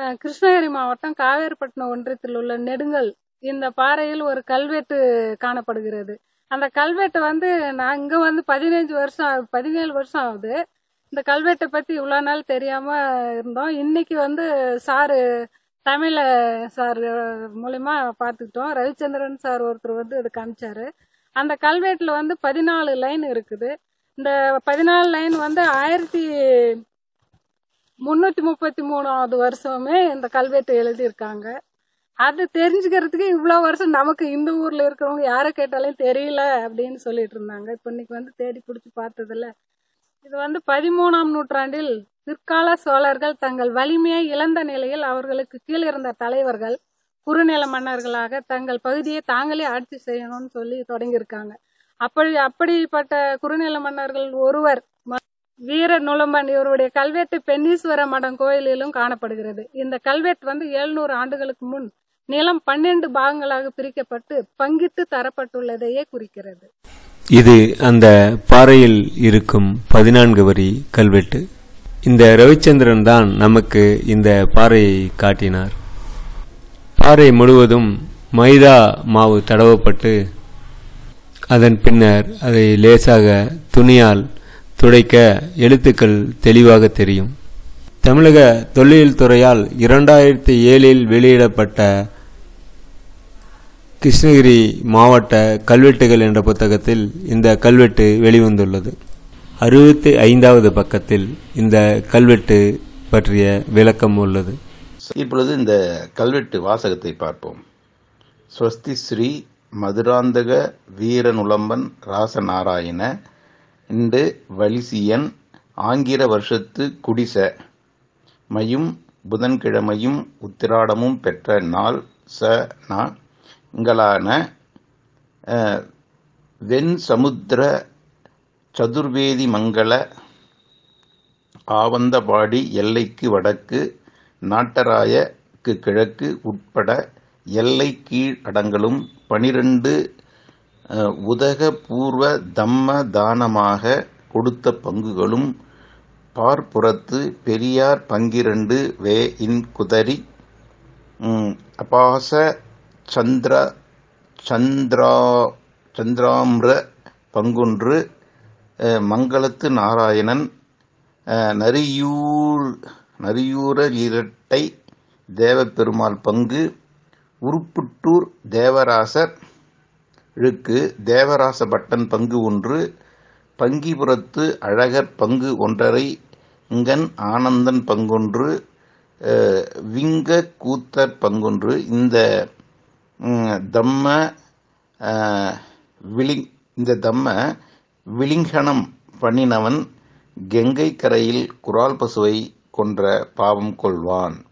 அஹ், கிருஷ்ணகிரி மாவட்டம் காவேரிப்பட்டினம் ஒன்றியத்தில் உள்ள நெடுங்கல் இந்த பாறையில் ஒரு கல்வெட்டு காணப்படுகிறது அந்த கல்வெட்டு வந்து நான் இங்க வந்து பதினஞ்சு வருஷம் ஆகுது, பதினேழு வருஷம் ஆகுது இந்த கல்வெட்டை பத்தி இவ்வளவு நாள் தெரியாம இருந்தோம் இன்னைக்கு வந்து சாரு தமிழ சார் மூலியமா பார்த்துக்கிட்டோம் ரவிச்சந்திரன் சார் ஒருத்தர் வந்து அது காமிச்சாரு அந்த கல்வெட்டுல வந்து பதினாலு லைன் இருக்குது இந்த பதினாலு லைன் வந்து ஆயிரத்தி முன்னூத்தி முப்பத்தி மூணாவது வருஷமே இந்த கல்வெட்டு எழுதியிருக்காங்க அது தெரிஞ்சுக்கிறதுக்கு இவ்வளவு வருஷம் நமக்கு இந்த ஊர்ல இருக்கிறவங்க யாரை கேட்டாலும் தெரியல அப்படின்னு சொல்லிட்டு இருந்தாங்க இப்ப இன்னைக்கு வந்து தேடி பிடிச்சி பார்த்ததுல இது வந்து பதிமூணாம் நூற்றாண்டில் பிற்கால சோழர்கள் தங்கள் வலிமையை இழந்த நிலையில் அவர்களுக்கு கீழ் இருந்த தலைவர்கள் குறுநில மன்னர்களாக தங்கள் பகுதியை தாங்களே ஆட்சி செய்யணும்னு சொல்லி தொடங்கியிருக்காங்க அப்படி அப்படிப்பட்ட குறுநில மன்னர்கள் ஒருவர் ம- வீர நுளம்பன் இவருடைய கல்வெட்டு பென்னீஸ்வர மடம் கோயிலிலும் காணப்படுகிறது இந்த கல்வெட்டு வந்து எழுநூறு ஆண்டுகளுக்கு முன் நிலம் பன்னெண்டு பாகங்களாக பிரிக்கப்பட்டு பங்கிட்டு தரப்பட்டுள்ளதையே குறிக்கிறது இது அந்த பாறையில் இருக்கும் பதினான்கு வரி கல்வெட்டு இந்த ரவிச்சந்திரன் தான் நமக்கு இந்த பாறையை காட்டினார் பாறை முழுவதும் மைதா மாவு தடவப்பட்டு அதன் பின்னர் அதை லேசாக துணியால் துடைக்க எழுத்துக்கள் தெளிவாக தெரியும் தமிழக தொல்லியல் துறையால் இரண்டாயிரத்தி ஏழில் வெளியிடப்பட்ட கிருஷ்ணகிரி மாவட்ட கல்வெட்டுகள் என்ற புத்தகத்தில் இந்த கல்வெட்டு வெளிவந்துள்ளது அறுபத்தி ஐந்தாவது பக்கத்தில் இந்த கல்வெட்டு பற்றிய விளக்கம் உள்ளது இப்பொழுது இந்த கல்வெட்டு வாசகத்தை பார்ப்போம் ஸ்வஸ்தி ஸ்ரீ மதுராந்தக வீரனுளம்பன் ராசநாராயண இண்டு வலிசியன் ஆங்கிர வருஷத்து குடிச மையும் புதன்கிழமையும் உத்திராடமும் பெற்ற நாள் ச நா ங்களான அஹ், வெண் சமுத்திர சதுர்வேதி மங்கள ஆவந்தபாடி எல்லைக்கு வடக்கு நாட்டராயக்கு கிழக்கு உட்பட எல்லை கீழ் அடங்கலும் பனிரெண்டு உதக பூர்வ தம்ம தானமாக கொடுத்த பங்குகளும் பார்ப்புறத்து பெரியார் பங்கிரண்டு வே இன் குதரி ம், அபாச சந்திர சந்திரா சந்திராம்ர பங்குன்று அஹ், மங்களத்து நாராயணன் அஹ், நரியூர் நரியூரலிரட்டை தேவப்பெருமாள் பங்கு உருப்புட்டூர் தேவராசர் இழுக்கு தேவராச பட்டன் பங்கு ஒன்று பங்கிபுரத்து அழகர் பங்கு ஒன்றரை இங்கன் ஆனந்தன் பங்கொன்று அஹ், விங்க கூத்தர் பங்கொன்று இந்த ம், தம்ம அஹ், விளிங் இந்த தம்ம விலிங்கனம் பண்ணினவன் கெங்கை கரையில் குரால் பசுவை கொன்ற பாவம் கொள்வான்